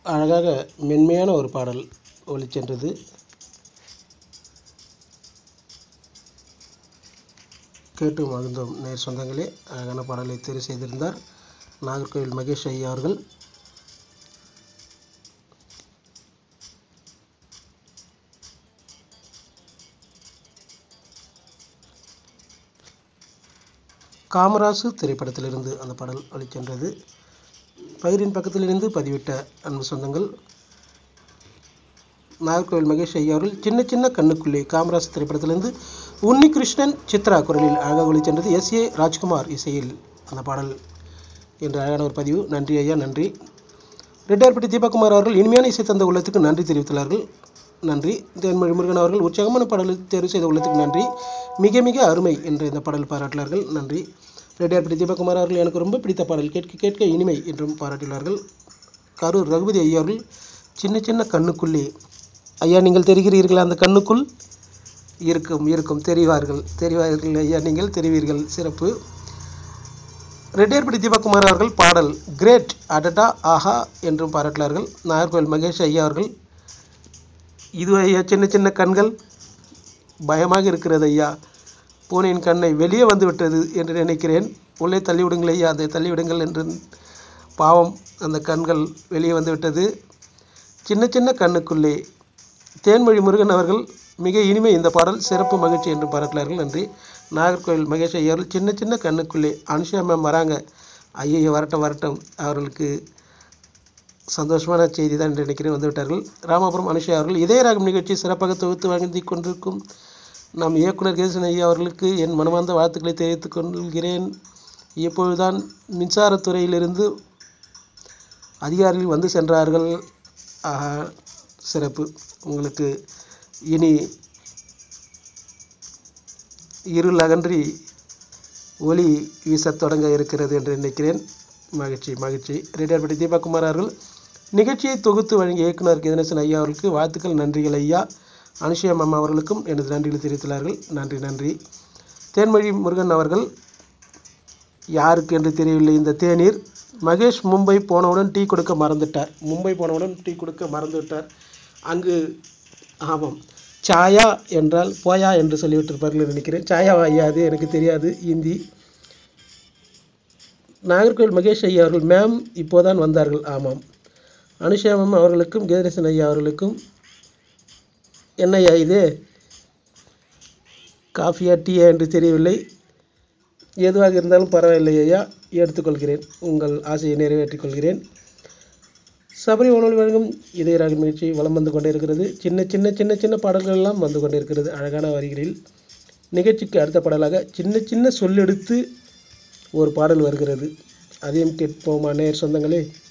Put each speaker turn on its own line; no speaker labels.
அழகாக மென்மையான ஒரு பாடல் ஒலிச்சென்றது கேட்டு மகிழ்ந்தோம் நேர் சொந்தங்களே அழகான பாடலை தேர்வு செய்திருந்தார் நாகர்கோவில் மகேஷ் ஐயா அவர்கள் காமராசு திரைப்படத்திலிருந்து அந்த பாடல் ஒலிச்சென்றது பயிரின் பக்கத்திலிருந்து பதிவிட்ட அன்பு சொந்தங்கள் நாகர்கோவில் மகேஷ் ஐயா அவர்கள் சின்ன சின்ன கண்ணுக்குள்ளே காமராஜ் திரைப்படத்திலிருந்து உன்னி கிருஷ்ணன் சித்ரா குரலில் அழகாக ஒளிச்சென்றது எஸ் ஏ ராஜ்குமார் இசையில் அந்த பாடல் என்ற அழகான ஒரு பதிவு நன்றி ஐயா நன்றி ரெட்டியார்பட்டி தீபக்குமார் அவர்கள் இனிமையான இசை தந்த உள்ளத்துக்கு நன்றி தெரிவித்துள்ளார்கள் நன்றி தேன்மொழி முருகன் அவர்கள் உற்சாகமான பாடலை தேர்வு செய்த உள்ளத்துக்கு நன்றி மிக மிக அருமை என்று இந்த பாடல் பாராட்டினார்கள் நன்றி ரெட்டியார்பட்டி தீபக்குமார் அவர்கள் எனக்கு ரொம்ப பிடித்த பாடல் கேட்க கேட்க இனிமை என்றும் பாராட்டினார்கள் கரூர் ரகுபதி ஐயா அவர்கள் சின்ன சின்ன கண்ணுக்குள்ளே ஐயா நீங்கள் தெரிகிறீர்களா அந்த கண்ணுக்குள் இருக்கும் இருக்கும் தெரிவார்கள் தெரிவார்கள் ஐயா நீங்கள் தெரிவீர்கள் சிறப்பு ரெட்டியார்பட்டி தீபக்குமார் அவர்கள் பாடல் கிரேட் அடடா ஆஹா என்றும் பாராட்டினார்கள் நாகர்கோவில் மகேஷ் ஐயா அவர்கள் இது ஐயா சின்ன சின்ன கண்கள் பயமாக இருக்கிறது ஐயா பூனையின் கண்ணை வெளியே வந்து விட்டது என்று நினைக்கிறேன் உள்ளே தள்ளிவிடுங்கள் ஐயா அதை தள்ளிவிடுங்கள் என்று பாவம் அந்த கண்கள் வெளியே வந்து விட்டது சின்ன சின்ன கண்ணுக்குள்ளே தேன்மொழி முருகன் அவர்கள் மிக இனிமை இந்த பாடல் சிறப்பு மகிழ்ச்சி என்று பாராட்டினார்கள் நன்றி நாகர்கோவில் மகேஷ் ஐயா அவர்கள் சின்ன சின்ன கண்ணுக்குள்ளே அனுஷா மேம் வராங்க ஐயோ வரட்டும் வரட்டும் அவர்களுக்கு சந்தோஷமான செய்தி தான் என்று நினைக்கிறேன் வந்துவிட்டார்கள் ராமபுரம் அனுஷா அவர்கள் இதய ராகம் நிகழ்ச்சி சிறப்பாக தொகுத்து வழங்கி கொண்டிருக்கும் நம் இயக்குனர் கேசன் ஐயா அவர்களுக்கு என் மனமார்ந்த வாழ்த்துக்களை தெரிவித்துக் கொள்கிறேன் இப்பொழுதுதான் மின்சாரத்துறையிலிருந்து அதிகாரிகள் வந்து சென்றார்கள் ஆஹா, சிறப்பு உங்களுக்கு இனி இருள் அகன்றி ஒளி வீசத் தொடங்க இருக்கிறது என்று நினைக்கிறேன் மகிழ்ச்சி மகிழ்ச்சி ரெட்டியார்பட்டி தீபக்குமார் அவர்கள் நிகழ்ச்சியை தொகுத்து வழங்கிய இயக்குனர் கதினேசன் ஐயா அவர்களுக்கு வாழ்த்துக்கள் நன்றிகள் ஐயா அனுஷியா அம்மா அவர்களுக்கும் எனது நன்றிகளை தெரிவித்துள்ளார்கள் நன்றி நன்றி தேன்மொழி முருகன் அவர்கள் யாருக்கு என்று தெரியவில்லை இந்த தேநீர் மகேஷ் மும்பை போனவுடன் டீ கொடுக்க மறந்துட்டார் மும்பை போனவுடன் டீ கொடுக்க மறந்து விட்டார் அங்கு ஆமாம் சாயா என்றால் போயா என்று சொல்லிவிட்டிருப்பார்கள் நினைக்கிறேன் சாயா ஐயா அது எனக்கு தெரியாது ஹிந்தி நாகர்கோவில் மகேஷ் ஐயா அவர்கள் மேம் இப்போதான் வந்தார்கள் ஆமாம் அனுஷா மேம் அவர்களுக்கும் கேதரேசன் ஐயா அவர்களுக்கும் என்ன ஐயா இது காஃபியா டீயா என்று தெரியவில்லை எதுவாக இருந்தாலும் பரவாயில்லை ஐயா எடுத்துக்கொள்கிறேன் உங்கள் ஆசையை நிறைவேற்றிக் கொள்கிறேன் சபரி வானொலி வழங்கும் இதய ராக நிகழ்ச்சி வலம் வந்து கொண்டே இருக்கிறது சின்ன சின்ன சின்ன சின்ன பாடல்கள் எல்லாம் வந்து கொண்டே இருக்கிறது அழகான வரிகளில் நிகழ்ச்சிக்கு அடுத்த பாடலாக சின்ன சின்ன சொல்லெடுத்து ஒரு பாடல் வருகிறது அதையும் கேட்போமா நேர் சொந்தங்களே